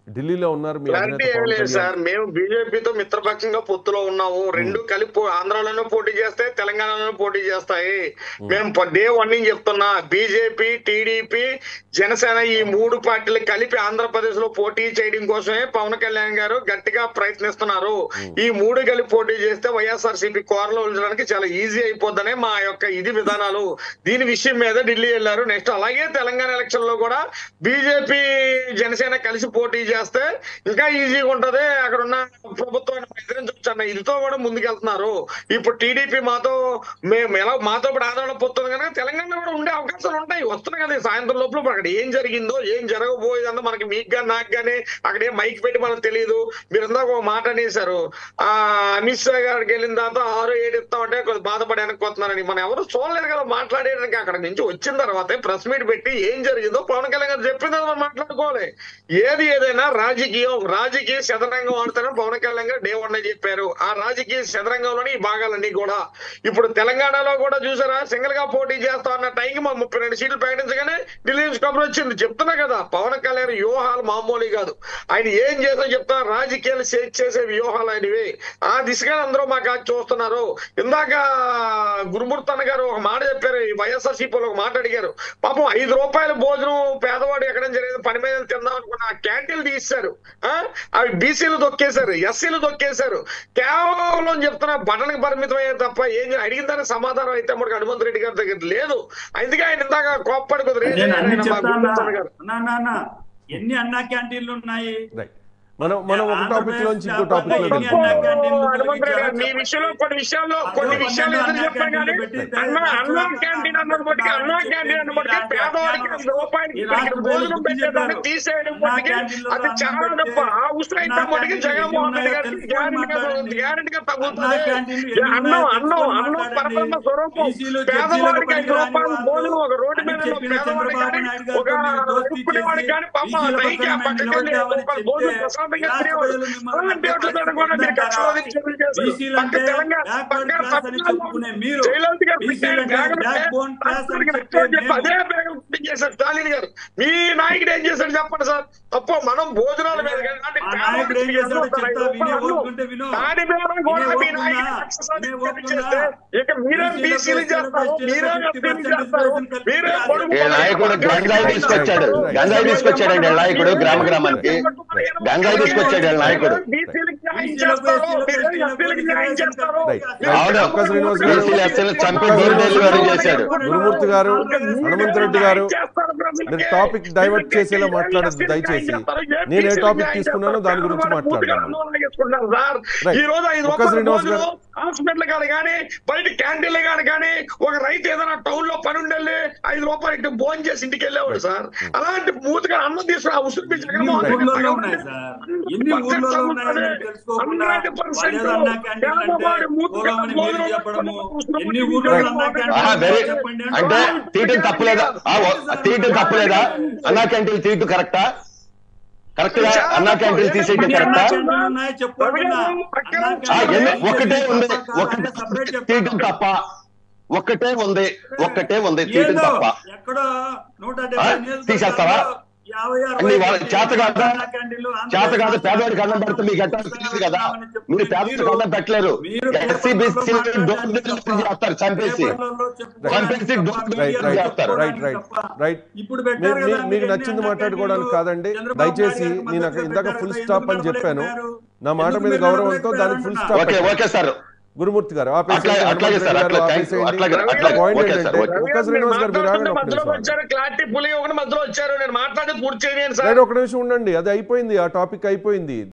ఢిల్లీలో ఉన్నారు మీ క్లారిటీ అధినేత ఏమీ పవన్ లేదు కళ్యాణ్ సార్ మేము బీజేపీతో మిత్రపక్షంగా పొత్తులో ఉన్నాము రెండు కలిపి పో- ఆంధ్రాలోనూ పోటీ చేస్తాయి తెలంగాణలోనూ పోటీ చేస్తాయి మేము ప- డే వన్ నుంచి చెప్తున్నా బీజేపీ టీడీపీ జనసేన ఈ మూడు పార్టీలు కలిపి ఆంధ్రప్రదేశ్ లో పోటీ చేయడం కోసమే పవన్ కళ్యాణ్ గారు గట్టిగా ప్రయత్నిస్తున్నారు ఈ మూడు కలిపి పోటీ చేస్తే వైఎస్ఆర్ సిపి కోరలో ఉంచడానికి చాలా ఈజీ అయిపోద్దనే మా యొక్క ఇది విధానాలు దీని విషయం మీద ఢిల్లీ వెళ్ళారు నెక్స్ట్ అలాగే తెలంగాణ ఎలక్షన్ లో కూడా బీజేపీ జనసేన కలిసి పోటీ చేస్తే ఇంకా ఈజీగా ఉంటది అక్కడ ఉన్న ప్రభుత్వాన్ని ఎదిరించవచ్చు అన్న ఇదితో కూడా ముందుకెళ్తున్నారు ఇప్పుడు టీడీపీ మాతో మేము ఎలా మాతో ఇప్పుడు ఆందోళన పోతుంది కనుక తెలంగాణ కూడా ఉండే అవకాశాలు ఉంటాయి వస్తున్నాయి కదా ఈ సాయంత్రం లోపల ఇప్పుడు అక్కడ ఏం జరిగిందో ఏం జరగబోయేదంతా మనకి మీకు కానీ నాకు కానీ అక్కడ ఏం మైక్ పెట్టి మనకు తెలియదు మీరు ఇందాక ఒక మాట అనేసారు ఆ అమిత్ షా గారికి వెళ్ళిన తర్వాత ఆరు ఏడు ఇస్తామంటే కొంచెం బాధపడి వెనక్కి మనం ఎవరు చూడలేదు కదా మాట్లాడేయడానికి అక్కడ నుంచి వచ్చిన తర్వాత ప్రెస్ మీట్ పెట్టి ఏం జరిగిందో పవన్ కళ్యాణ్ గారు చెప్పింది మనం మాట్లాడుకోవాలి ఏది ఏదైనా రాజకీయం రాజకీయ శతరంగం ఆడతారని పవన్ కళ్యాణ్ గారు డే వన్ చెప్పారు ఆ రాజకీయ శతరంగంలోని ఈ భాగాలన్నీ కూడా ఇప్పుడు తెలంగాణలో కూడా చూసారా సింగిల్ గా పోటీ చేస్తా అన్న టైంకి మా ముప్పై రెండు సీట్లు ప్రకటించగానే ఢిల్లీ నుంచి కబురు వచ్చింది చెప్తున్నా కదా పవన్ కళ్యాణ్ వ్యూహాలు మామూలు కాదు ఆయన ఏం చేసా చెప్తా రాజకీయాలు చేసి చేసే వ్యూహాలు ఆయనవి ఆ దిశగా అందరూ మాకు అది చూస్తున్నారు ఇందాక గురుమూర్తన్న గారు ఒక మాట చెప్పారు ఈ వైఎస్ఆర్ సిపిలో ఒక మాట అడిగారు పాపం ఐదు రూపాయల భోజనం పేదవాడు ఎక్కడ జరిగింది పని మీద తిందాం అనుకున్న ఆ క్యాంటీన్లు తీశారు ఆ అవి బీసీలు దొక్కేశారు ఎస్సీలు దొక్కేశారు కేవలం చెప్తున్నా బటన్కి పరిమితం అయ్యే తప్ప ఏం చేయ- అడిగిన దానికి సమాధానం అయితే మనకి హనుమంత్ రెడ్డి గారి దగ్గర లేదు అందుకే ఆయన ఇందాక కోప్పడి కొద్దిగా రేజ్ నేను అయ్యారు అన్ని ఆయన మా చెప్తాను గురుమూర్తన్న గారు అన్నా, అన్నా, అన్నా. ఎన్ని అన్నా క్యాంటీన్లు ఉన్నాయి రైట్ మనం మనం ఒక టాపిక్ లోంచి ఇంకో టాపిక్ లో ఆంధ్రప్రదేశ్ వెళ్తాం అన్నా క్యాంటీన్లు హనుమంత్ రెడ్డి గారు, మీ తొలగించారు. విషయంలో కొన్ని విషయాల్లో అదో కొన్ని పన్నెండు విషయాలు ఎదురు అన్నా చెప్పాం కానీ క్యాంటీన్లు పెట్టి అన్న అన్న రాష్ట్ర క్యాంటీన్ అన్నప్పటికీ అన్న క్యాంటీన్ అన్నప్పటికీ ఈ పేదవాడికి రాష్ట్ర ఐదు రూపాయలకి ఈ ఇక్కడ రాష్ట్ర భోజనం ప్రజలు పెట్టేదాన్ని చెప్పారు. తీసేయడం అన్నా మటుకి క్యాంటీన్లో అది అన్నం చాలా పెడితే తప్ప ఆ ఉసిరైతే అన్నా మటుకి క్యాంటీన్లు జగన్మోహన్ రెడ్డి ఎన్ని గారికి ఉన్నాయో గ్యారెంటీగా తెలుసుకొని గ్యారెంటీగా అన్నా తగ్గుతుంది క్యాంటీన్లు ఎన్ని అన్నం ఉన్నాయో అన్నం తెలుసుకొని అన్నం మాట్లాడండి. పరబ్రహ్మ స్వరూపం ఈసీలో పేదవాడికి ఐదు జడ్జీలకు రూపాయలు పనికిరాని భోజనం ఒక రోడ్డు అని మీద ఉన్న చెప్పిన పేదవాడికి చంద్రబాబు కానీ నాయుడు గారితో ఒక మీరు దోస్తీ ఇప్పుడేవాడికి కానీ పాప ఈసీల పైకి ఆ పక్కన పక్కకి వెళ్ళి నిలబడ్డామని రూపాయలు భోజనం చెప్తే ప్రశాంతంగా రాష్ట్ర తినేవాడు ప్రజలు మిమ్మల్ని అలాంటి వాటితో కూడా మీరు పట్టించుకుంటారా? కక్షలోది చర్యలు చేశారు. బీసీలు పక్క అంటే తెలంగాణ బ్యాక్వర్డ్ పక్క క్లాస్ అని తమిళనాడులో చెప్పుకునే మీరు జయలలిత గారు బీసీలు పెట్టిన అంటే బ్యాగులు బ్యాక్ బోన్ క్లాస్ అని రాష్ట్రానికి చెప్పే చెప్పి మేము అదే బ్యాగులు ఫిట్టింగ్ చేశారు స్టాలిన్ గారు మీ నాయకుడు ఏం చేశాడు చెప్పండి సార్ తప్ప మనం భోజనాల మీద కానీ అలాంటి మా పేదవాడికి నాయకుడు ఏం చేశాడో చేస్తారు చెప్తా, ఐదు వినే రూపాయలు ఓపుకుంటే విను. దాని మీద కూడా వినే మీ ఓపుకుందా? నాయకుడు కక్షసాధింపు వినే ఓపుకుందా? చేస్తే ఇక మీరే బీసీలకు బీసీలు చేస్తారు ఎస్సీలకు మీరే ఎస్టీలకు ఎస్సీలు చేస్తారు రిజర్వేషన్ మీరే కల్పించాలి. పొడుగు ఈ నాయకుడు గంజాయి తీసుకొచ్చాడు గంజాయి తీసుకొచ్చాడండి ఈ నాయకుడు గ్రామ గ్రామానికి గంజాయి తీసుకొచ్చాడు ఈ నాయకుడు బీసీలకు న్యాయం చేస్తారు మీరే ఎస్సీలకు న్యాయం చేస్తారు రైట్. అవును ఒక్క శ్రీనివాస్ గారు బీసీలు ఎస్సీలు చంపి డోర్ డెలివరీ చేశాడు గురుమూర్తి గారు హనుమంత్ గారు మీరు టాపిక్ డైవర్ట్ చేసేలా మాట్లాడద్దు దయచేసి నేను ఏ టాపిక్ తీసుకున్నానో దాని గురించి మాట్లాడదాం రైట్. ఈ రోజు ఐదు ఒక్క రూపాయలు శ్రీనివాస్ గారు. భోజనం హాస్పిటల్ కాదు కానీ బయట క్యాంటీన్లు కాదు కానీ ఒక రైతు ఏదైనా టౌన్ లో పని ఉండాలి ఐదు రూపాయలు ఇటు భోజనం చేసి ఇంటికి వెళ్ళేవాడు సార్ అలాంటి మూతగా అన్నం తీసుకుని ఆ ఉసురు ఎన్ని ఊర్లలో ఉన్నాయి సార్ ఎన్ని ఊర్లలో ఉన్నాయో మీరు తెలుసుకోకుండా వాళ్ళు అన్నా క్యాంటీన్లు అంటే పోదామని మీరు చెప్పడము ఎన్ని ఊర్లలో అన్నా ఆహా, వెరీ క్యాంటీన్లు చెప్పండి అంటే తీయటం తప్పలేదా ఆ, ఓ, తీయటం తప్పలేదా అన్నా క్యాంటీన్ తీయటం కరెక్టా కరెక్ట్ గా అన్నా క్యాంటీన్ తీసేయటం ఎన్ని అన్నా కరెక్టా క్యాంటీన్లు ఉన్నాయో చెప్పుకుంటున్నా అన్నా ఆ, క్యాంటీన్లు ఎన్ని- ఒకటే ఉంది తీసేసి ఒకటే separate తీయటం చెప్పండి. తప్ప ఒక్కటే ఉంది ఒక్కటే ఉంది తీయటం ఏదో తప్ప ఎక్కడో నూట ఆ, డెబ్బై నియోజకవర్గాల్లో తీసేస్తావా? యాభై అరవై అన్ని వాళ్ళ చేత కాదు అన్నా క్యాంటీన్లు చేత కాదు ఆంధ్రప్రదేశ్ పేదవాడికి అన్నం పెడితే మీకు ఎట్లా తెలియదు కదా మీరు పేదవాడికి అన్నం పెట్టలేరు మీరు ఎస్సీ బీసీ డోర్ డెలివరీ చేస్తారు చంపేసి చంపేసి డోర్ రైట్ డెలివరీ రైట్ చేస్తారు రైట్ రైట్ రైట్ ఇప్పుడు మీ- పెట్టారు మీ- కదా, మీకు మీరు నచ్చింది ఎన్ని మాట్లాడుకోవడానికి అన్నా కాదండి చంద్రబాబు దయచేసి నాయుడు గారు నేను మద్దతు ఇందాక పెట్టారు ఫుల్ కదా, స్టాప్ అని ఎందుకు చెప్పాను నిలబడలేకపోయారు? నా మాట ఎందుకు మీద మీరు గౌరవంతో దానికి ఫుల్ నిలబడలేకపోయారు stop okay okay sir Gurumurthy garu ఆపేసేయండి. అట్లాగే- అట్లాగే హనుమంత్ సార్, రెడ్డి గారు అట్లా థాంక్యూ. ఆపేసేయండి. అట్లాగే- నా అట్లాగే. పాయింట్ ఓకే సార్, ఏంటంటే ఓకే. ఒక్క శ్రీనివాస్ గారు మీరు ఆగండి ఒక్క మధ్యలో నిమిషం వచ్చారు క్లారిటీ పులి ఒకటి మధ్యలో వచ్చారు నేను మాట్లాడి పూర్తి చేయను సార్ రైట్ ఒక నిమిషం ఉండండి అది అయిపోయింది ఆ టాపిక్ అయిపోయింది